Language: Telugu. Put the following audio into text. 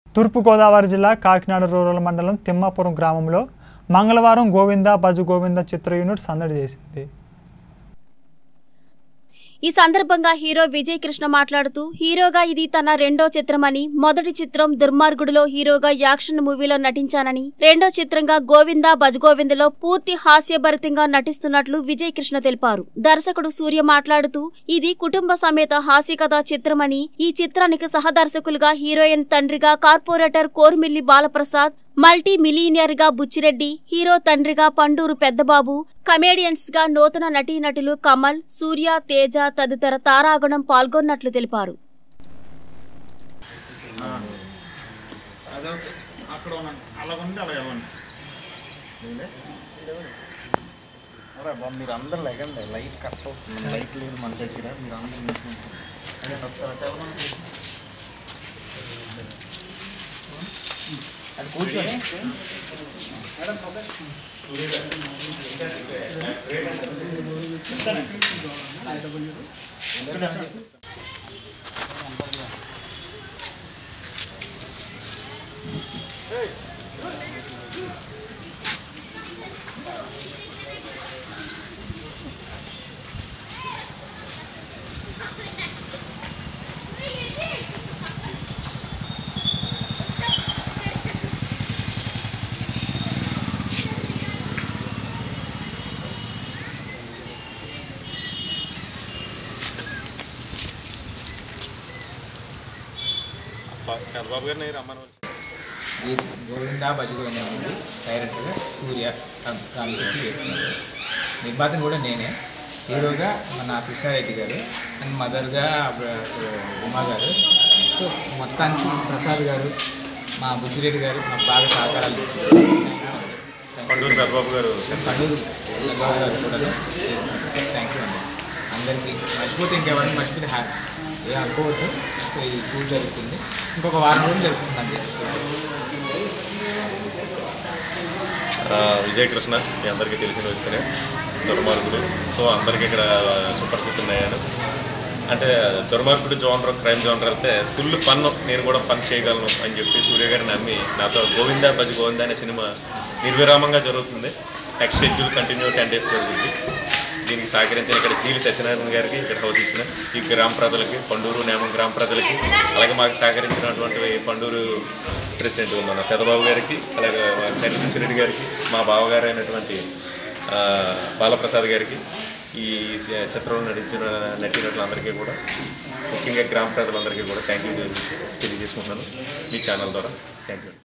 తూర్పుగోదావరి జిల్లా కాకినాడ రూరల్ మండలం తిమ్మాపురం గ్రామంలో మంగళవారం గోవింద బజు గోవింద చిత్ర యూనిట్ సందడి చేసింది ఈ సందర్భంగా హీరో విజయ్ కృష్ణ మాట్లాడుతూ హీరోగా ఇది తన రెండో చిత్రమని మొదటి చిత్రం దుర్మార్గుడులో హీరోగా యాక్షన్ మూవీలో నటించానని రెండో చిత్రంగా గోవింద భజగోవిందలో పూర్తి హాస్యభరితంగా నటిస్తున్నట్లు విజయ్ కృష్ణ తెలిపారు దర్శకుడు సూర్య మాట్లాడుతూ ఇది కుటుంబ సమేత హాస్యకథా చిత్రమని ఈ చిత్రానికి సహదర్శకులుగా హీరోయిన్ తండ్రిగా corporator Kormilli Balaprasad multi millionaire గా బుచ్చిరెడ్డి హీరో తండ్రిగా పండూరు పెద్దబాబు కమేడియన్స్ గా నూతన నటీనటులు కమల్ సూర్య తేజ తదితర తారాగణం పాల్గొన్నట్లు తెలిపారు అదే అక్కడ ఉన్నాను అలా ఉండి అలా ఇవ్వండి అరే బాబు మీరు అందరు లెగండి లైట్ కట్ అవుతుంది లైట్ లేదు మన దగ్గర మీరు అందరూ నిల్చుంటారు. అదే ఒకసారి అటు ఇవ్వమని చెప్పు. అది కూర్చొని చంద్రబాబు గారిని రమ్మని ఈ Govinda Bhajagovinda movie director Surya concept చేస్తున్నారు నిర్మాతను కూడా నేనే హీరోగా మన కృష్ణారెడ్డి గారు అండ్ మదర్గా ఉమా గారు సో మొత్తానికి ప్రసాద్ గారు మా బుచ్చిరెడ్డి గారు మాకు బాగా సహకారాలు ఇచ్చారు. పండూరు పెద్దబాబు గారు పండుగ చంద్రబాబు గారు కూడా చేస్తున్నారు థ్యాంక్ యూ అండి అందరికీ మర్చిపోతే ఇంకెవరిని మర్చిపోతే హ్యాపీ ఏ అనుకోవద్దు సో ఈ షూట్ జరుగుతుంది ఇంకొక వారం రోజులు జరుగుతుందండి షూట్ ఆ, విజయ్ కృష్ణ మీ అందరికీ తెలిసిన వ్యక్తినే దుర్మార్గుడు సో అందరికీ ఇక్కడ సుపరిచితున్నాయాను అంటే దుర్మార్గుడు జోనర్ క్రైమ్ జోనర్ అయితే ఫుల్ ఫన్ నేను కూడా ఫన్ చేయగలను అని చెప్పి సూర్య గారిని నమ్మి నాతో గోవిందా బజ్ గోవిందా అనే సినిమా నిర్విరామంగా జరుగుతుంది next schedule continue ten days జరుగుతుంది దీనికి సహకరించిన ఇక్కడ జీవి సత్యనారాయణ గారికి ఇక్కడ హౌస్ ఇచ్చిన ఈ గ్రామ ప్రజలకి పండూరు నేమం గ్రామ ప్రజలకి అలాగే మాకు సహకరించినటువంటి పండూరు ప్రెసిడెంట్ మన పెదబాబు గారికి అలాగే మా కనిపించి రెడ్డి గారికి మా బావగారు అయినటువంటి ఆ, బాలప్రసాద్ గారికి ఈ చి- చిత్రంలో నటించిన నటీనటులందరికీ కూడా ముఖ్యంగా గ్రామ ప్రజలందరికీ కూడా థ్యాంక్ యూ తెలియజేసుకుంటున్నాను మీ ఛానల్ ద్వారా థ్యాంక్ యూ